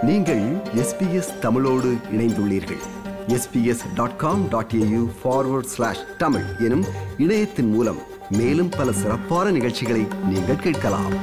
நீங்கள் எஸ்பிஎஸ் தமிழோடு இணைந்துள்ளீர்கள் SBS dot com dot AU forward slash Tamil எனும் இணையத்தின் மூலம் மேலும் பல சிறப்பான நிகழ்ச்சிகளை நீங்கள் கேட்கலாம்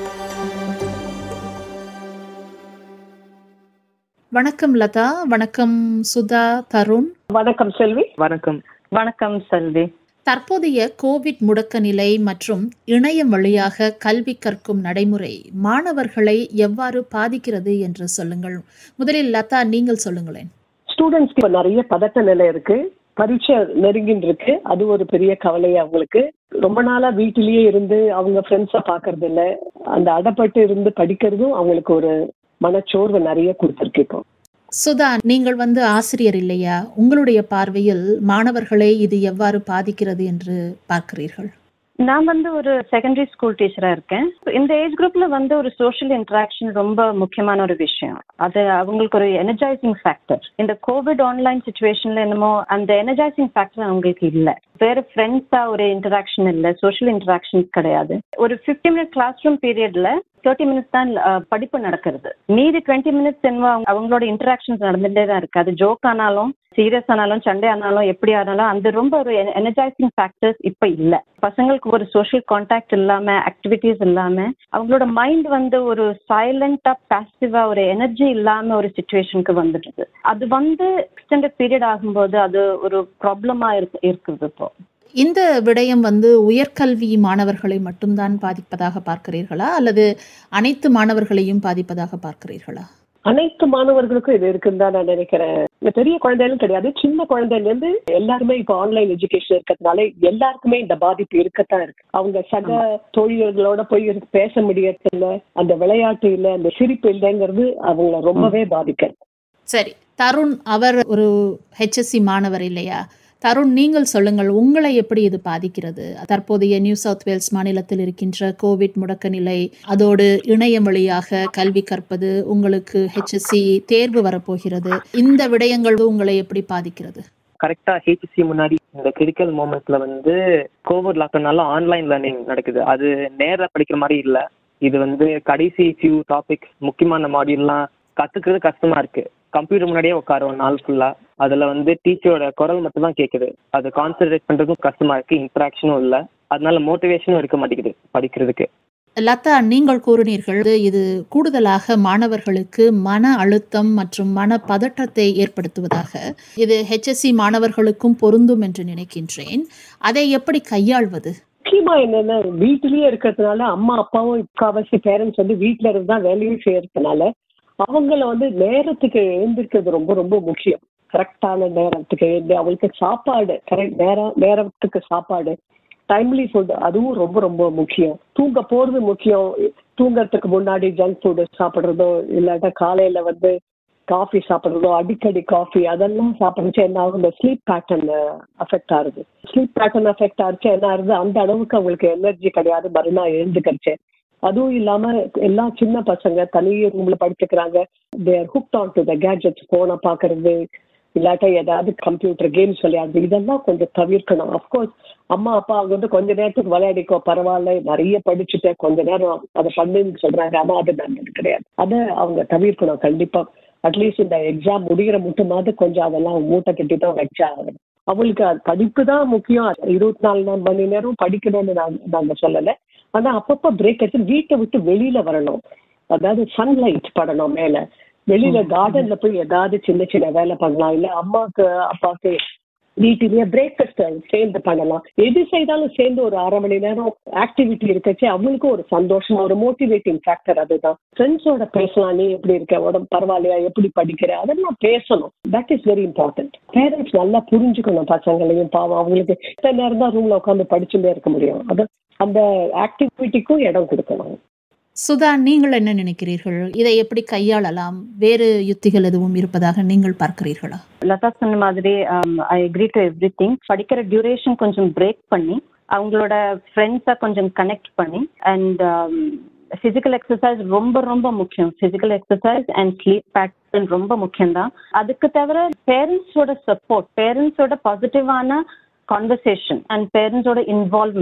வணக்கம் லதா வணக்கம் சுதா தருண் வணக்கம் செல்வி வணக்கம் வணக்கம் செல்வி தற்போதைய கோவிட் முடக்க நிலை மற்றும் இணையம் வழியாக கல்வி கற்கும் நடைமுறை மாணவர்களை எவ்வாறு பாதிக்கிறது என்று சொல்லுங்கள் முதலில் லதா நீங்கள் சொல்லுங்களேன் ஸ்டூடெண்ட்ஸ்க்கு இப்ப நிறைய பதட்ட நிலை இருக்கு பரீட்சை நெருங்கின்னு இருக்கு அது ஒரு பெரிய கவலை அவங்களுக்கு ரொம்ப நாளா வீட்டிலேயே இருந்து அவங்க ஃப்ரெண்ட்ஸை பாக்குறது இல்ல அந்த அடப்பட்டு இருந்து படிக்கிறதும் அவங்களுக்கு ஒரு மனச்சோர்வு நிறைய கொடுத்துருக்கு இப்போ சுதா நீங்கள் வந்து ஆசிரியர் இல்லையா உங்களுடைய பார்வையில் மாணவர்களை இது எவ்வாறு பாதிக்கிறது என்று பார்க்கிறீர்கள் நான் வந்து ஒரு செகண்டரி ஸ்கூல் டீச்சரா இருக்கேன் இந்த ஏஜ் குரூப்ல வந்து ஒரு சோஷியல் இன்டராக்ஷன் ரொம்ப முக்கியமான ஒரு விஷயம் அது அவங்களுக்கு ஒரு எனர்ஜைசிங் ஃபேக்டர் இந்த கோவிட் ஆன்லைன் சுச்சுவேஷன்ல என்னமோ அந்த எனர்ஜைசிங் ஃபேக்டர் அவங்களுக்கு இல்ல வேற ஃப்ரெண்ட்ஸா ஒரு இன்டராக்ஷன் இல்ல சோஷியல் இன்டராக்ஷன்ஸ் கிடையாது ஒரு ஃபிஃப்டி மினிட் கிளாஸ் ரூம் பீரியட்ல தேர்ட்டி மினிட்ஸ் தான் அஹ், படிப்பு நடக்கிறது மீதி டுவெண்ட்டி மினிட்ஸ் என்னவோ அவங்க- அவங்களோட இன்டராக்ஷன்ஸ் நடந்துட்டே தான் இருக்கு அது ஜோக் ஆனாலும் சீரியஸ் ஆனாலும் சண்டே ஆனாலும் எப்படி ஆனாலும் அந்த ரொம்ப ஒரு எனர்ஜைசிங் ஃபேக்டர்ஸ் இப்ப இல்ல பசங்களுக்கு ஒரு சோஷியல் கான்டாக்ட் இல்லாம ஆக்டிவிட்டீஸ் இல்லாம அவங்களோட மைண்ட் வந்து ஒரு சைலண்டா பாசிட்டிவா ஒரு எனர்ஜி இல்லாம ஒரு சுச்சுவேஷனுக்கு வந்துடுது அது வந்து எக்ஸ்டெண்டட் பீரியட் ஆகும்போது அது ஒரு ப்ராப்ளமா இருக்கு இருக்குது இப்போ இந்த விடயம் வந்து உயர்கல்வி மாணவர்களை மட்டும்தான் பாதிப்பதாக பார்க்கிறீர்களா அல்லது அனைத்து மாணவர்களையும் பாதிப்பதாக பார்க்கிறீர்களா அனைத்து மாணவர்களுக்கும் இது இருக்குன்னு தான் நான் நினைக்கிறேன் இந்த பெரிய குழந்தைகளும் கிடையாது சின்ன குழந்தைல இருந்து எல்லாருமே இப்போ ஆன்லைன் எஜுகேஷன் இருக்கிறதுனால எல்லாருக்குமே இந்த பாதிப்பு இருக்கத்தான் இருக்கு அவங்க சக தோழிகளோட போய் பேச முடியறதில்ல அந்த விளையாட்டு இல்ல அந்த சிரிப்பு இல்லைங்கிறது அவங்கள ரொம்பவே பாதிக்கிறது சரி தருண் அவர் ஒரு ஹெச்எஸ்சி மாணவர் இல்லையா தருண் நீங்கள் சொல்லுங்கள் உங்களை எப்படி இது பாதிக்கிறது தற்போதைய நியூ சவுத் வேல்ஸ் மாநிலத்தில் இருக்கின்ற கோவிட் முடக்க நிலை அதோடு இணையம் வழியாக கல்வி கற்பது உங்களுக்கு ஹெச்எஸ்சி தேர்வு வரப்போகிறது இந்த விடயங்கள் உங்களை எப்படி பாதிக்கிறது கரெக்டா ஹெச்சி முன்னாடி இந்த கிரிட்டிக்கல் மூமெண்ட்ல வந்து கோவிட் லாக்டவுனால ஆன்லைன் லேர்னிங் நடக்குது அது நேரா படிக்கிற மாதிரி இல்ல இது வந்து கடைசி ஃபியூ டாபிக்ஸ் முக்கியமான மாடியூல்லாம் கத்துக்கிறது கஷ்டமா இருக்கு கம்ப்யூட்டர் முன்னாடியே உட்காருவோம் நாள் ஃபுல்லா அதுல வந்து டீச்சரோட குரல் மட்டும் தான் கேக்குது அது கான்சென்ட்ரேட் பண்றதுக்கும் கஷ்டமா இருக்கு இன்ட்ராக்ஷனும் இல்ல அதனால மோட்டிவேஷனும் இருக்க மாட்டேங்குது படிக்கிறதுக்கு லதா நீங்கள் கூறினீர்கள் இது கூடுதலாக மாணவர்களுக்கு மன அழுத்தம் மற்றும் மன பதற்றத்தை ஏற்படுத்துவதாக இது ஹெச்எஸ்சி மாணவர்களுக்கும் பொருந்தும் என்று நினைக்கின்றேன் அதை எப்படி கையாள்வது முக்கியமா என்னன்னா வீட்டிலேயே இருக்கிறதுனால அம்மா அப்பாவும் முக்காவாசி பேரண்ட்ஸ் வந்து வீட்டுல இருந்து தான் வேலையும் செய்யறதுனால அவங்கள வந்து நேரத்துக்கு எழுந்திருக்கிறது ரொம்ப ரொம்ப முக்கியம் கரெக்டான நேரத்துக்கு எழுந்து அவங்களுக்கு சாப்பாடு கரெக்ட் நேரம் நேரத்துக்கு சாப்பாடு டைம்லி ஃபுட் அதுவும் ரொம்ப ரொம்ப முக்கியம் தூங்க போறது முக்கியம் தூங்கறதுக்கு முன்னாடி ஜங்க் ஃபுட் சாப்பிடுறதோ இல்லாட்டா காலையில வந்து காஃபி சாப்பிடுறதோ அடிக்கடி காஃபி அதெல்லாம் சாப்பிடுச்சு என்ன ஆகும் இந்த ஸ்லீப் பேட்டர்ன் அஃபெக்ட் ஆகுது ஸ்லீப் பேட்டர்ன் அஃபெக்ட் ஆச்சு என்ன ஆகுது அந்த அளவுக்கு அவங்களுக்கு எனர்ஜி கிடையாது மறுநாள் எழுந்துக்கிறச்சு அதுவும் இல்லாம எல்லா சின்ன பசங்க தனி ரூம்ல படிச்சுக்கிறாங்க they're hooked on to the gadgets போனை பாக்குறது இல்லாட்டா ஏதாவது கம்ப்யூட்டர் கேம்ஸ் விளையாடுறது இதெல்லாம் கொஞ்சம் தவிர்க்கணும் அஃப்கோர்ஸ் அம்மா அப்பா அவங்க வந்து கொஞ்ச நேரத்துக்கு விளையாடிக்கோ பரவாயில்ல நிறைய படிச்சுட்டேன் கொஞ்ச நேரம் அதை பண்ணுன்னு சொல்றாங்க ஆனா அது நல்லது கிடையாது அதை அவங்க தவிர்க்கணும் கண்டிப்பா அட்லீஸ்ட் இந்த எக்ஸாம் முடிகிற மட்டுமாவது கொஞ்சம் அதெல்லாம் மூட்டை கட்டி தான் வச்சா ஆகணும் அவங்களுக்கு அது படிப்பு தான் முக்கியம் இருபத்தி நாலு மணி நேரம் படிக்கணும்னு நான் நாங்க சொல்லலை ஆனா அப்பப்போ பிரேக் எடுத்து வீட்டை விட்டு வெளியில வரணும் அதாவது சன்லைட் படணும் மேல வெளியில கார்டன்ல போய் ஏதாவது சின்ன சின்ன வேலை பண்ணலாம் இல்ல அம்மாக்கு அப்பாவுக்கு வீட்டிலேயே பிரேக்ஃபாஸ்ட் சேர்ந்து பண்ணலாம் எது செய்தாலும் சேர்ந்து ஒரு அரை மணி நேரம் ஆக்டிவிட்டி இருக்கச்சு அவங்களுக்கும் ஒரு சந்தோஷம் ஒரு மோட்டிவேட்டிங் ஃபேக்டர் அதுதான் ஃப்ரெண்ட்ஸோட பேசலாம் நீ எப்படி இருக்க உடம்பு பரவாயில்லையா எப்படி படிக்கிற அதெல்லாம் பேசணும் that is very important parents நல்லா புரிஞ்சுக்கணும் பசங்களையும் பாவம் அவங்களுக்கு எத்தனை நேரம் தான் ரூம்ல உட்காந்து படிச்சுட்டே இருக்க முடியும் அது அந்த ஆக்டிவிட்டிக்கும் இடம் கொடுக்கணும் சுதா நீங்கள் என்ன நினைக்கிறீர்கள் இதை எப்படி கையாளலாம் வேறு யுத்திகள் எதுவும் இருப்பதாக நீங்கள் பார்க்கிறீர்களா லதா சொன்ன மாதிரி I agree to everything படிக்கிற டியூரேஷன் கொஞ்சம் பிரேக் பண்ணி அவங்களோட ஃப்ரெண்ட்ஸை கொஞ்சம் கனெக்ட் பண்ணி அண்ட் ஃபிசிக்கல் எக்ஸசைஸ் ரொம்ப ரொம்ப முக்கியம் physical exercise and sleep pattern ரொம்ப முக்கியம்தான் அதுக்கு தவிர பேரண்ட்ஸோட சப்போர்ட் பேரண்ட்ஸோட பாசிட்டிவான கான்வர்சேஷன் அண்ட் பேரண்ட்ஸோட இன்வால்வ்மெண்ட்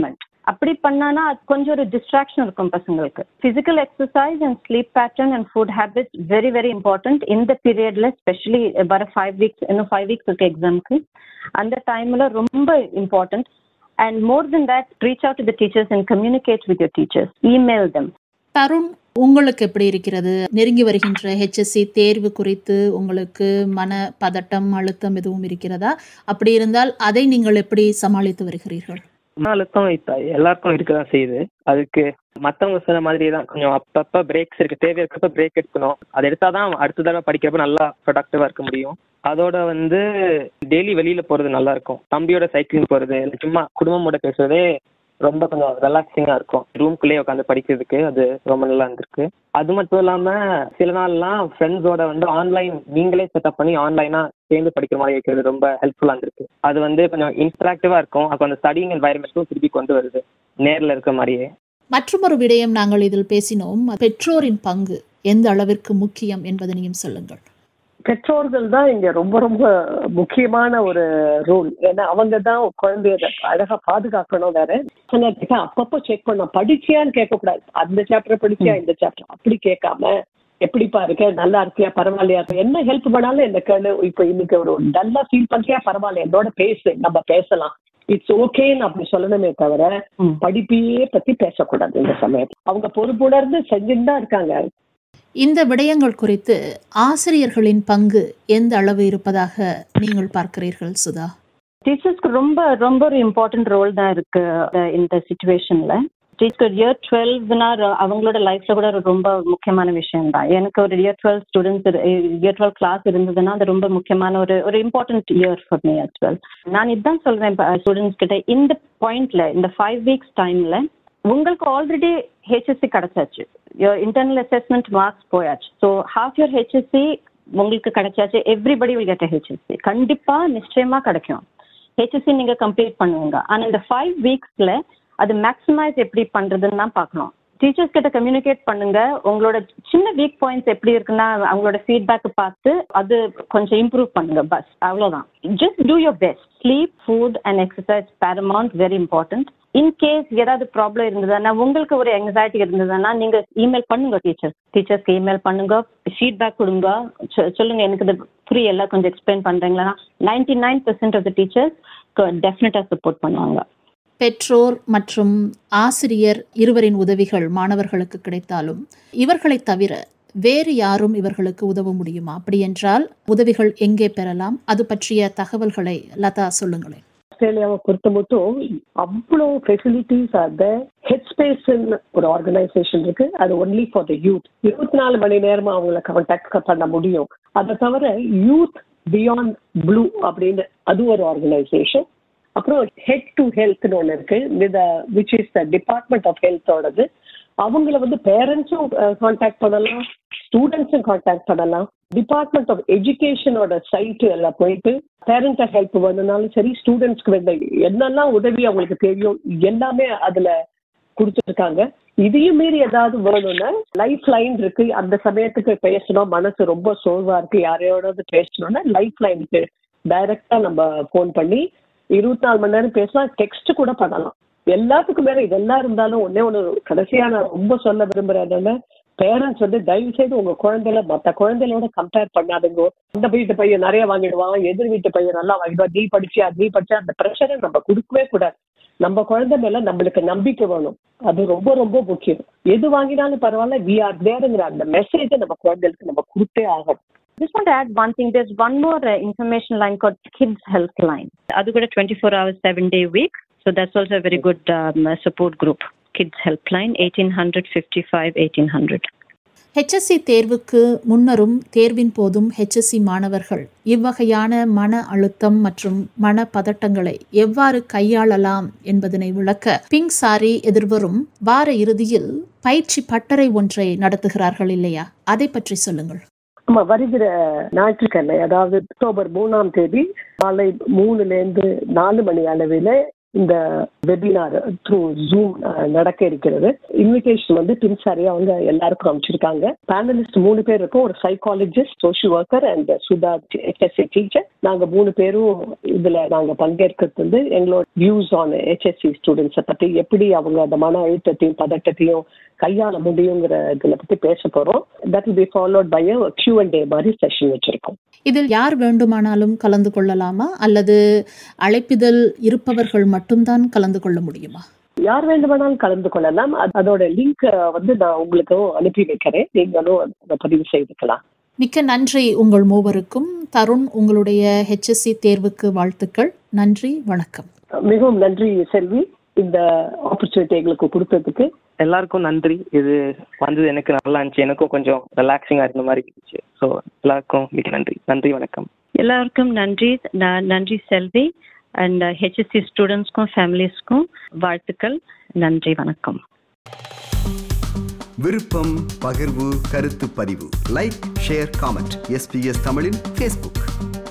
அப்படி பண்ணானா அது கொஞ்சம் ஒரு டிஸ்ட்ராக்ஷன் இருக்கும் பசங்களுக்கு physical exercise and sleep pattern and food habits very very important இந்த பீரியட்ல ஸ்பெஷலி வர ஃபைவ் வீக்ஸ் இன்னும் ஃபைவ் வீக்ஸ் இருக்கு எக்ஸாம்க்கு அந்த டைம்ல ரொம்ப important and more than that reach out to the teachers and communicate with your teachers email them Tharun உங்களுக்கு எப்படி இருக்கிறது நெருங்கி வருகின்ற ஹெச்எஸ்சி தேர்வு குறித்து உங்களுக்கு மன பதட்டம் அழுத்தம் எதுவும் இருக்கிறதா அப்படி இருந்தால் அதை நீங்கள் எப்படி சமாளித்து வருகிறீர்கள் மன அழுத்தம் இப்ப எல்லாருக்கும் இருக்கதான் செய்யுது அதுக்கு மத்தவங்க சொன்ன மாதிரி தான் கொஞ்சம் அப்பப்ப பிரேக்ஸ் இருக்கு தேவை இருக்கப்ப பிரேக் எடுக்கணும் அதை எடுத்தாதான் அடுத்த தடவை படிக்கிறப்ப நல்லா ப்ரொடக்டிவா இருக்க முடியும் அதோட வந்து டெய்லி வெளியில போறது நல்லா இருக்கும் தம்பியோட சைக்கிளிங் போறது இல்ல சும்மா குடும்பமோட பேசுறதே ரொம்ப கொஞ்சம் ரிலாக்ஸிங்கா இருக்கும் ரூம்குள்ளேயே உட்காந்து படிக்கிறதுக்கு அது ரொம்ப நல்லா இருந்திருக்கு அது மட்டும் இல்லாம சில நாள்லாம் ஃப்ரெண்ட்ஸோட வந்து ஆன்லைன் நீங்களே செட்டப் பண்ணி ஆன்லைனா சேர்ந்து படிக்கிற மாதிரி இருக்கிறது ரொம்ப ஹெல்ப்ஃபுல்லா இருந்திருக்கு அது வந்து கொஞ்சம் இன்ட்ராக்டிவா இருக்கும் அப்போ அந்த ஸ்டடிங் என்வாயர்மெண்ட்டும் திருப்பி கொண்டு வருது நேர்ல இருக்க மாதிரியே மற்றொரு விடயம் நாங்கள் இதில் பேசினோம் பெற்றோரின் பங்கு எந்த அளவிற்கு முக்கியம் என்பதனையும் சொல்லுங்கள் பெற்றோர்கள் தான் இங்க ரொம்ப ரொம்ப முக்கியமான ஒரு ரூல் ஏன்னா அவங்க தான் குழந்தைய அழகா பாதுகாக்கணும் வேற சொன்னதுக்கு அப்பப்போ செக் பண்ணோம் படிச்சியான்னு கேட்கக்கூடாது அந்த சாப்டர் படிச்சியா இந்த சாப்டர் அப்படி கேட்காம எப்படிப்பா இருக்க நல்லா இருக்கியா பரவாயில்லையா என்ன ஹெல்ப் பண்ணாலும் இந்த கேளு இப்ப இன்னைக்கு ஒரு டல்லா ஃபீல் பண்றியா பரவாயில்ல என்னோட பேசு நம்ம பேசலாம் இட்ஸ் ஓகேன்னு அப்படி சொல்லணுமே தவிர ம். படிப்பையே பத்தி பேசக்கூடாது இந்த சமயத்துல அவங்க பொறுப்புணர்ந்து செஞ்சுட்டு தான் இருக்காங்க இந்த விடயங்கள் குறித்து ஆசிரியர்களின் பங்கு எந்த அளவு இருப்பதாக நீங்கள் பார்க்கிறீர்கள் சுதா டீச்சர்ஸ்க்கு ரொம்ப ரொம்ப ஒரு இம்பார்ட்டன்ட் ரோல் தான் இருக்கு அஹ் இந்த சுச்சுவேஷன்ல டீச்சர் இயர் டுவெல்வ்னா அவங்களோட லைஃப்ல கூட ஒரு ரொம்ப முக்கியமான விஷயம் தான் எனக்கு ஒரு year twelve students year twelve class இருந்ததுன்னா அது ரொம்ப முக்கியமான ஒரு ஒரு important year for me as well நான் இதுதான் சொல்றேன் ஸ்டூடெண்ட்ஸ் கிட்ட இந்த பாயிண்ட்ல இந்த ஃபைவ் வீக்ஸ் டைம்ல உங்களுக்கு ஆல்ரெடி ஹெச்எஸ்சி கிடைச்சாச்சு இன்டர்னல் அசஸ்மெண்ட் மார்க்ஸ் போயாச்சு ஸோ ஹாஃப் இயர் ஹெச்எஸ்சி உங்களுக்கு கிடைச்சாச்சு எவ்ரிபடி வில் கெட் ஹெச்எஸ்சி கண்டிப்பா நிச்சயமா கிடைக்கும் ஹெச்எஸ்சி நீங்க கம்ப்ளீட் பண்ணுவீங்க ஆனா இந்த ஃபைவ் வீக்ஸ்ல அது மேக்ஸிமைஸ் எப்படி பண்றதுன்னு தான் பார்க்கணும் டீச்சர்ஸ் கிட்ட கம்யூனிகேட் பண்ணுங்க உங்களோட சின்ன வீக் பாயிண்ட்ஸ் எப்படி இருக்குன்னா அவங்களோட ஃபீட்பேக் பார்த்து அது கொஞ்சம் இம்ப்ரூவ் பண்ணுங்க பஸ் அவ்வளவுதான் just do your best sleep food and exercise paramount very important in case ஏதாவது ப்ராப்ளம் இருந்ததுன்னா உங்களுக்கு ஒரு எங்ஸைட்டி இருந்ததுன்னா நீங்க இமெயில் பண்ணுங்க டீச்சர்ஸ் டீச்சர்ஸ்க்கு இமெயில் பண்ணுங்க ஃபீட்பேக் கொடுங்க சொ- சொல்லுங்க எனக்கு இது புரியல கொஞ்சம் எக்ஸ்பிளைன் பண்றீங்களா ninety nine percent of the teachers டெஃபினட்டா சப்போர்ட் பண்ணுவாங்க பெற்றோர் மற்றும் ஆசிரியர் இருவரின் உதவிகள் மாணவர்களுக்கு கிடைத்தாலும் இவர்களை தவிர வேறு யாரும் இவர்களுக்கு உதவ முடியுமா அப்படி என்றால் உதவிகள் எங்கே பெறலாம் அது பற்றிய தகவல்களை லதா சொல்லுங்களேன் ஆஸ்திரேலியாவை பொறுத்த மட்டும் அவ்வளோ ஃபெசிலிட்டிஸ் அந்த ஹெட் ஸ்பேஸ் ஒரு ஆர்கனைசேஷன் இருக்கு அது ஒன்லி ஃபார் த யூத் இருபத்தி நாலு மணி நேரமா அவங்கள கான்டாக்ட் பண்ண முடியும் அதை தவிர யூத் பியாண்ட் ப்ளூ அப்படின்னு அது ஒரு ஆர்கனைசேஷன் அப்புறம் ஹெட் டு ஹெல்த்னு ஒன்று இருக்கு with which is the department of ஹெல்த்தோடது அவங்கள வந்து பேரண்ட்ஸும் கான்டாக்ட் பண்ணலாம் ஸ்டூடெண்ட்ஸும் கான்டாக்ட் பண்ணலாம் டிபார்ட்மெண்ட் ஆஃப் எஜுகேஷனோட சைட்டு எல்லாம் போயிட்டு பேரண்டல் ஹெல்ப் வேணும்னாலும் சரி ஸ்டூடெண்ட்ஸ்க்கு வேണ്ട என்னெல்லாம் உதவி அவங்களுக்கு தெரியும் எல்லாமே அதுல கொடுத்துருக்காங்க இதையும் மீறி ஏதாவது வேணும்னா லைஃப் லைன் இருக்கு அந்த சமயத்துக்கு பேசணும் மனசு ரொம்ப சோர்வா இருக்கு யாரையோட பேசணும்னா லைஃப் லைனுக்கு டைரக்டா நம்ம ஃபோன் பண்ணி இருபத்தி நாலு மணி நேரம் பேசலாம் டெக்ஸ்ட் கூட பண்ணலாம் எல்லாத்துக்கும் மேல இதெல்லாம் இருந்தாலும் ஒன்னே ஒன்று கடைசியா நான் ரொம்ப சொல்ல விரும்புறேன் என்னன்னா பேரண்ட்ஸ் வந்து தயவு செய்து உங்க குழந்தைல மற்ற குழந்தைகளோட கம்பேர் பண்ணாதுங்க அந்த வீட்டு பையன் நிறைய வாங்கிடுவான் எதிர் வீட்டு பையன் நல்லா வாங்கிடுவான் நீ படிச்சியா நீ படிச்சா அந்த ப்ரெஷரை நம்ம கொடுக்கவே கூடாது நம்ம குழந்தை மேல நம்மளுக்கு நம்பிக்கை வேணும் அது ரொம்ப ரொம்ப முக்கியம் எது வாங்கினாலும் பரவாயில்ல வி ஆர் தேருங்கிற அந்த மெசேஜை நம்ம குழந்தைகளுக்கு நம்ம கொடுத்தே ஆகணும் Just want to add one thing. There's one more uh, information line called Kids Helpline. அது கூட 24 hours, seven day week. So that's also a very good um, uh, support group. Kids Helpline, 1800 55 1800. HSC தேர்வுக்கு முன்னரும் தேர்வின் போதும் HSC மாணவர்கள் இவ்வகையான மன அழுத்தம் மற்றும் மன பதட்டங்களை எவ்வாறு கையாளலாம் என்பதனை விளக்க பிங்க் சாரி எதிர்வரும் வார இறுதியில் பயிற்சி பட்டறை ஒன்றை நடத்துகிறார்கள் இல்லையா அதை பற்றி சொல்லுங்கள் நம்ம வருகிற ஞாயிற்றுக்கிழமை அதாவது அக்டோபர் மூணாம் தேதி மாலை மூணுல இருந்து நாலு மணி அளவில் இந்த வெபினார் த்ரூ ஜூம் நடக்க இருக்கிறது இன்விடேஷன் வந்து பின்சாரியா அவங்க எல்லாருக்கும் அமைச்சிருக்காங்க பேனலிஸ்ட் மூணு பேர் இருக்கும் ஒரு psychologist social worker and Sudha HSC teacher நாங்க மூணு பேரும் இதுல நாங்க பங்கேற்கிறது வந்து எங்களோட வியூஸ் ஆன் ஹெச்எஸ்சி ஸ்டூடெண்ட்ஸை பத்தி எப்படி அவங்க அந்த மன அழுத்தத்தையும் பதட்டத்தையும் கையாள முடியுங்கிற இதுல பத்தி பேச போறோம் that will be followed by a Q and A மாதிரி செஷன் வச்சிருக்கோம் இதில் யார் வேண்டுமானாலும் கலந்து கொள்ளலாமா அல்லது அழைப்பிதழ் இருப்பவர்கள் மட்டும்தான் கலந்து கொள்ள முடியுமா யார் வேண்டுமானாலும் கலந்து கொள்ளலாம் அது- அதோட லிங்க் வந்து நான் உங்களுக்கும் அனுப்பி வைக்கிறேன் நீங்களும் அதை பதிவு செய்துக்கலாம் மிக்க நன்றி உங்கள் மூவருக்கும் தருண் உங்களுடைய ஹெச்எஸ்சி தேர்வுக்கு வாழ்த்துக்கள் நன்றி வணக்கம் மிகவும் நன்றி செல்வி இந்த ஆப்பர்ச்சுனிட்டி எங்களுக்கு கொடுத்ததுக்கு எல்லாருக்கும் நன்றி இது வந்தது எனக்கு நல்லா இருந்துச்சு எனக்கும் கொஞ்சம் ரிலாக்ஸிங்காக இருந்த மாதிரி இருந்துச்சு ஸோ எல்லாருக்கும் மிக நன்றி நன்றி வணக்கம் எல்லாருக்கும் நன்றி ந- நன்றி செல்வி அண்ட் ஹெச்எஸ்சி ஸ்டூடெண்ட்ஸ்க்கும் ஃபேமிலிஸ்க்கும் வாழ்த்துக்கள் நன்றி வணக்கம் விருப்பம் பகிர்வு கருத்து பதிவு லைக் ஷேர் காமெண்ட் எஸ்பிஎஸ் தமிழின் ஃபேஸ்புக்